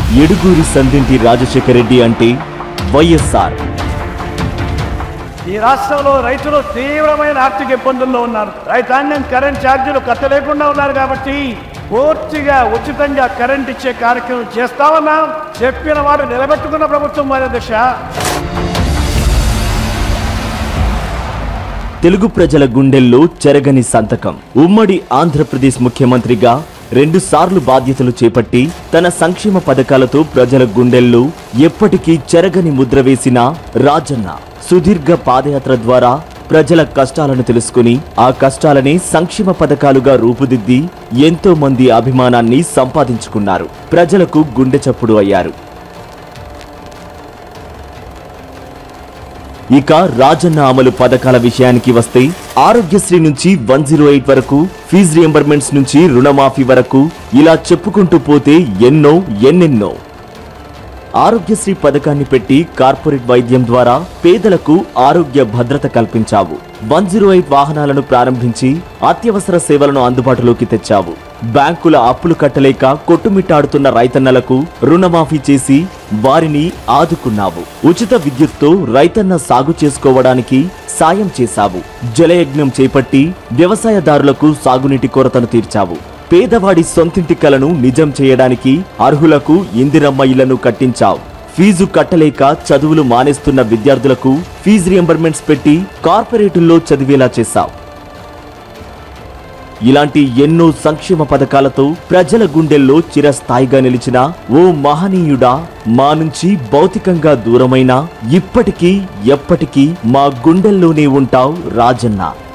ఎడుగూరి సందింటి రాజశేఖర రెడ్డి అంటే వైఎస్ఆర్ ఈ రాష్ట్రంలో రైతులు తీవ్రమైన ఆర్థిక ఇబ్బందుల్లో ఉన్నారు రైతాంగం కరెంట్ ఛార్జీలు కట్టలేకుండా ఉన్నారు కాబట్టి పూర్తిగా ఉచితంగా కరెంట్ ఇచ్చే కార్యక్రమం చేస్తామన్నా చెప్పిన వారు నిలబెట్టుకున్న ప్రభుత్వం వారి దిశ తెలుగు ప్రజల గుండెల్లో చెరగని సంతకం ఉమ్మడి ఆంధ్రప్రదేశ్ ముఖ్యమంత్రిగా రెండు సార్లు బాధ్యతలు చేపట్టి తన సంక్షేమ పథకాలతో ప్రజల గుండెల్లో ఎప్పటికీ చెరగని ముద్ర వేసిన రాజన్న సుదీర్ఘ పాదయాత్ర ద్వారా ప్రజల కష్టాలను తెలుసుకుని ఆ కష్టాలనే సంక్షేమ పథకాలుగా రూపుదిద్ది ఎంతో మంది అభిమానాన్ని సంపాదించుకున్నారు ప్రజలకు గుండె చప్పుడు అయ్యారు ఇక రాజన్న అమలు పథకాల విషయానికి వస్తే ఆరోగ్యశ్రీ నుంచి వన్ జీరో ఎయిట్ వరకు ఫీజు రియంబర్మెంట్స్ నుంచి రుణమాఫీ వరకు ఇలా చెప్పుకుంటూ పోతే ఎన్నో ఎన్నెన్నో ఆరోగ్యశ్రీ పథకాన్ని పెట్టి కార్పొరేట్ వైద్యం ద్వారా పేదలకు ఆరోగ్య భద్రత కల్పించావు వన్ జీరో ఎయిట్ వాహనాలను ప్రారంభించి అత్యవసర సేవలను అందుబాటులోకి తెచ్చావు బ్యాంకుల అప్పులు కట్టలేక కొట్టుమిట్టాడుతున్న రైతన్నలకు రుణమాఫీ చేసి వారిని ఆదుకున్నావు ఉచిత విద్యుత్తో రైతన్న సాగు చేసుకోవడానికి సాయం చేశావు జలయజ్ఞం చేపట్టి వ్యవసాయదారులకు సాగునీటి కొరతను తీర్చావు పేదవాడి సొంతింటి కలను నిజం చేయడానికి అర్హులకు ఇందిరమ్మ ఇళ్లను కట్టించావు ఫీజు కట్టలేక చదువులు మానేస్తున్న విద్యార్థులకు ఫీజు రియంబర్మెంట్స్ పెట్టి కార్పొరేటుల్లో చదివేలా చేశావు ఇలాంటి ఎన్నో సంక్షేమ పథకాలతో ప్రజల గుండెల్లో చిరస్థాయిగా నిలిచిన ఓ మహనీయుడా మా నుంచి భౌతికంగా దూరమైన ఇప్పటికీ ఎప్పటికీ మా గుండెల్లోనే ఉంటావు రాజన్న